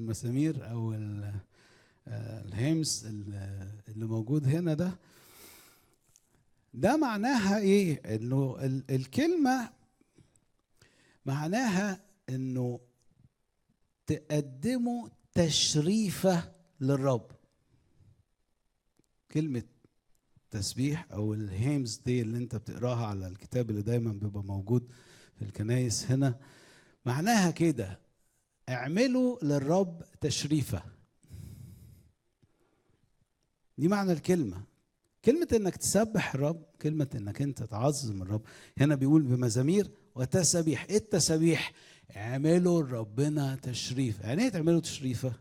المسامير او ال- آه، الهيمس ال- اللي موجود هنا ده ده معناها ايه انه ال- الكلمه معناها انه تقدموا تشريفه للرب كلمه تسبيح او الهيمز دي اللي انت بتقراها على الكتاب اللي دايما بيبقى موجود في الكنايس هنا معناها كده اعملوا للرب تشريفه دي معنى الكلمه كلمة انك تسبح الرب كلمة انك انت تعظم الرب هنا بيقول بمزامير وتسابيح ايه التسابيح اعملوا لربنا تشريف يعني ايه تعملوا تشريفة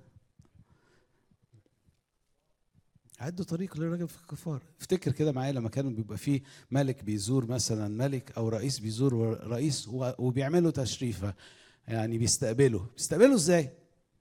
عدوا طريق للراجل في الكفار افتكر كده معايا لما كانوا بيبقى فيه ملك بيزور مثلا ملك او رئيس بيزور رئيس و- وبيعملوا تشريفة يعني بيستقبلوا بيستقبلوا ازاي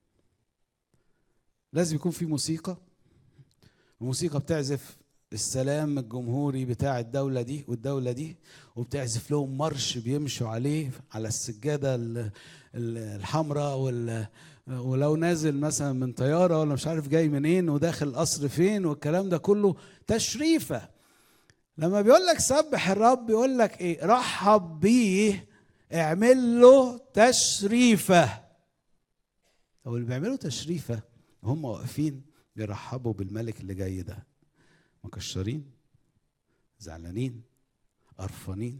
لازم يكون في موسيقى الموسيقى بتعزف السلام الجمهوري بتاع الدولة دي والدولة دي وبتعزف لهم مرش بيمشوا عليه على السجادة ال- ال- الحمراء وال ولو نازل مثلا من طيارة ولا مش عارف جاي منين وداخل القصر فين والكلام ده كله تشريفة لما بيقول لك سبح الرب بيقول لك ايه رحب بيه اعمل له تشريفة او اللي بيعملوا تشريفة هم واقفين بيرحبوا بالملك اللي جاي ده مكشرين زعلانين قرفانين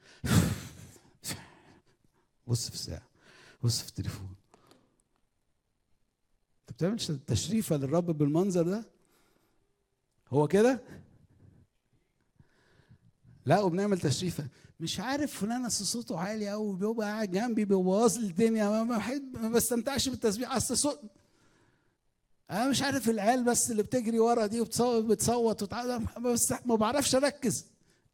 بص في الساعة بص في التليفون انت بتعمل ش- تشريفة للرب بالمنظر ده هو كده لا وبنعمل تشريفة مش عارف فلان اصل صوته عالي قوي بيبقى قاعد جنبي بيبوظ لي الدنيا ما ما بحب- ما بستمتعش بالتسبيح اصل صوت انا مش عارف العيال بس اللي بتجري ورا دي وبتصوت بتصوت وتعالى بس ما بعرفش اركز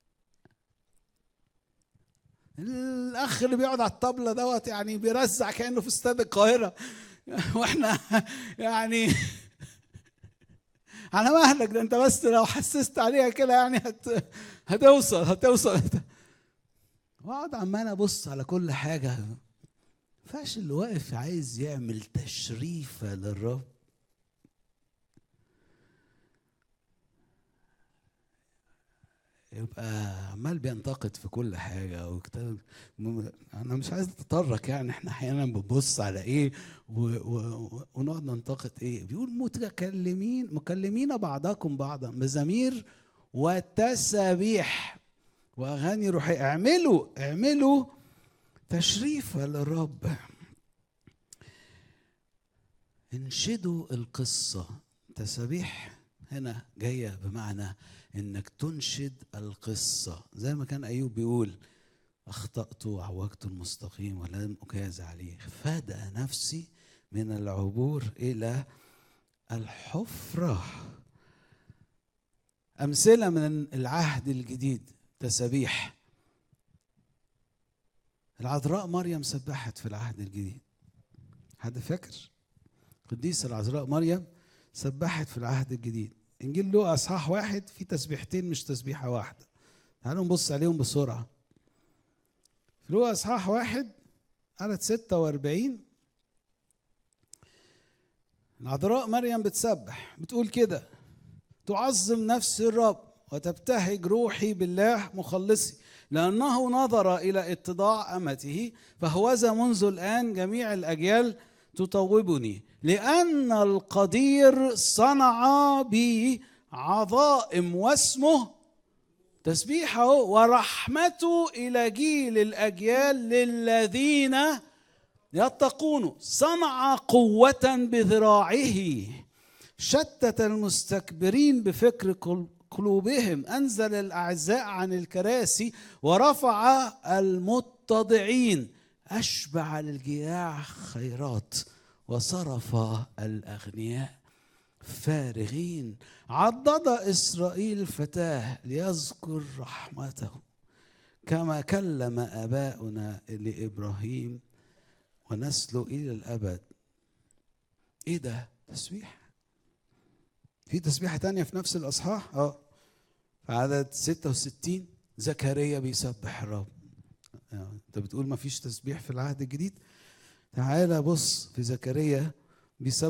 الاخ اللي بيقعد على الطبله دوت يعني بيرزع كانه في استاد القاهره واحنا يعني على مهلك ده انت بس لو حسست عليها كده يعني هت هتوصل هتوصل واقعد عمال ابص على كل حاجه فاش اللي واقف عايز يعمل تشريفه للرب يبقى عمال بينتقد في كل حاجه وكتاب م- انا مش عايز اتطرق يعني احنا احيانا بنبص على ايه و... و... ونقعد ننتقد ايه بيقول متكلمين مكلمين بعضكم بعضا مزامير وتسابيح واغاني روحيه اعملوا اعملوا تشريفا للرب انشدوا القصه تسابيح هنا جايه بمعنى انك تنشد القصه زي ما كان ايوب بيقول اخطات وعوجت المستقيم ولم اكاز عليه فدى نفسي من العبور الى الحفره امثله من العهد الجديد تسابيح العذراء مريم سبحت في العهد الجديد حد فاكر قديس العذراء مريم سبحت في العهد الجديد انجيل لوقا اصحاح واحد في تسبيحتين مش تسبيحه واحده تعالوا نبص عليهم بسرعه في لوقا اصحاح واحد عدد 46 العذراء مريم بتسبح بتقول كده تعظم نفسي الرب وتبتهج روحي بالله مخلصي لأنه نظر إلى اتضاع أمته فهوذا منذ الآن جميع الأجيال تطوبني لأن القدير صنع بي عظائم واسمه تسبيحه ورحمته إلى جيل الأجيال للذين يتقونه صنع قوة بذراعه شتت المستكبرين بفكر قل- قلوبهم أنزل الأعزاء عن الكراسي ورفع المتضعين أشبع للجياع خيرات وصرف الأغنياء فارغين عضد إسرائيل فتاه ليذكر رحمته كما كلم آباؤنا لإبراهيم ونسله إلى الأبد إيه ده تسبيح في تسبيحة تانية في نفس الأصحاح اه في عدد 66 زكريا بيسبح الرب آه، انت بتقول ما فيش تسبيح في العهد الجديد تعالى بص في زكريا بسبب